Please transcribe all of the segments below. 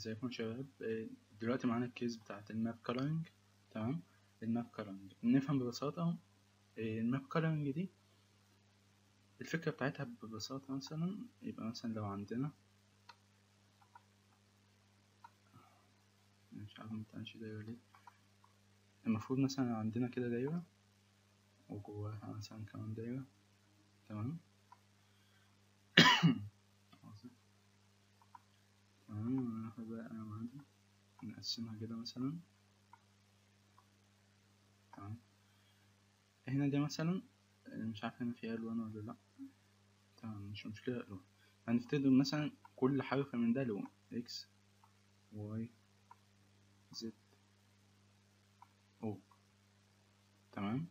ازيكم يا شباب آه، دلوقتي معانا الكيس بتاعت الماب كولرنج تمام الماب كولرنج نفهم ببساطة آه، الماب كولرنج دي الفكرة بتاعتها ببساطة مثلا يبقى مثلا لو عندنا مش عارف متقالش دايرة ليه المفروض مثلا عندنا كده دايرة وجواها مثلا كمان دايرة تمام تمام هناخد بقى قلم عادي نقسمها كده مثلا تمام هنا دي مثلا مش عارف هنا فيها ألوان ولا لأ تمام مش مشكلة ألوان هنفترض مثلا كل حرف من ده لون إكس واي زد أو تمام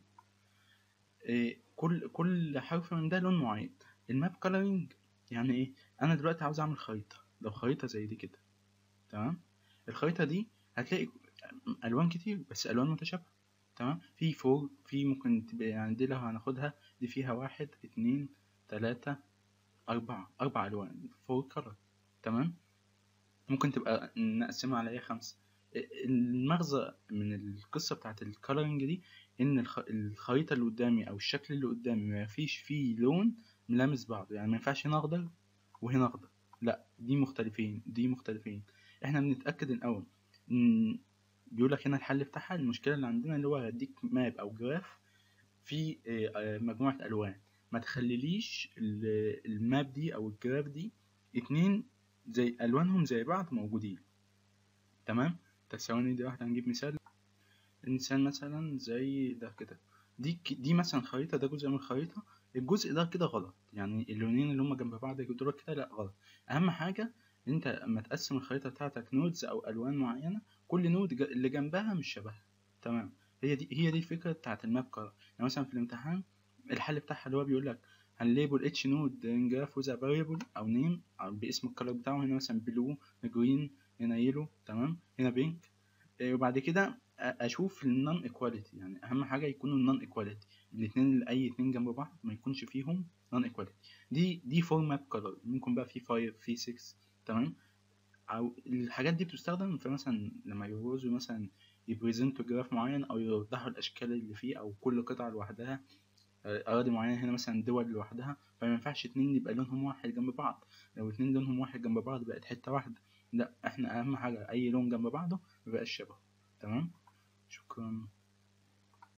إيه كل كل حرف من ده لون معين الماب كولرنج يعني ايه انا دلوقتي عاوز اعمل خريطه لو خريطه زي دي كده تمام الخريطه دي هتلاقي الوان كتير بس الوان متشابهه تمام في فور في ممكن تبقى يعني دي لو هناخدها دي فيها واحد اتنين تلاتة أربعة أربع ألوان فور كلر تمام ممكن تبقى نقسمها على ايه خمسة المغزى من القصة بتاعت الكولرنج دي إن الخ... الخريطة اللي قدامي أو الشكل اللي قدامي ما فيش فيه لون ملامس بعضه يعني ما ينفعش هنا أخضر وهنا أخضر لا دي مختلفين دي مختلفين احنا بنتأكد الأول إن بيقول لك هنا الحل بتاعها المشكلة اللي عندنا اللي هو هيديك ماب أو جراف في مجموعة ألوان ما تخليليش الماب دي أو الجراف دي اتنين زي ألوانهم زي بعض موجودين تمام ثواني دي واحدة هنجيب مثال إنسان مثلا زي ده كده دي دي مثلا خريطة ده جزء من الخريطة الجزء ده كده غلط يعني اللونين اللي هما جنب بعض دول كده لا غلط أهم حاجة انت اما تقسم الخريطة بتاعتك نودز او الوان معينة كل نود اللي جنبها مش شبهها تمام هي دي هي دي الفكرة بتاعت الماب كار يعني مثلا في الامتحان الحل بتاعها اللي هو بيقول لك هنليبل اتش نود جراف وذ فاريبل او نيم او باسم الكلر بتاعه هنا مثلا بلو جرين هنا يلو تمام هنا بينك وبعد كده اشوف النون ايكواليتي يعني اهم حاجه يكونوا النون ايكواليتي الاثنين اي اتنين جنب بعض ما يكونش فيهم نون ايكواليتي دي دي فور ماب كلر ممكن بقى في 5 في 6 تمام او الحاجات دي بتستخدم في مثلا لما يعوزوا مثلا يبريزنتوا جراف معين او يوضحوا الاشكال اللي فيه او كل قطعه لوحدها اراضي معينه هنا مثلا دول لوحدها فما ينفعش اتنين يبقى لونهم واحد جنب بعض لو اتنين لونهم واحد جنب بعض بقت حته واحده لا احنا اهم حاجه اي لون جنب بعضه مبقاش شبه تمام شكرا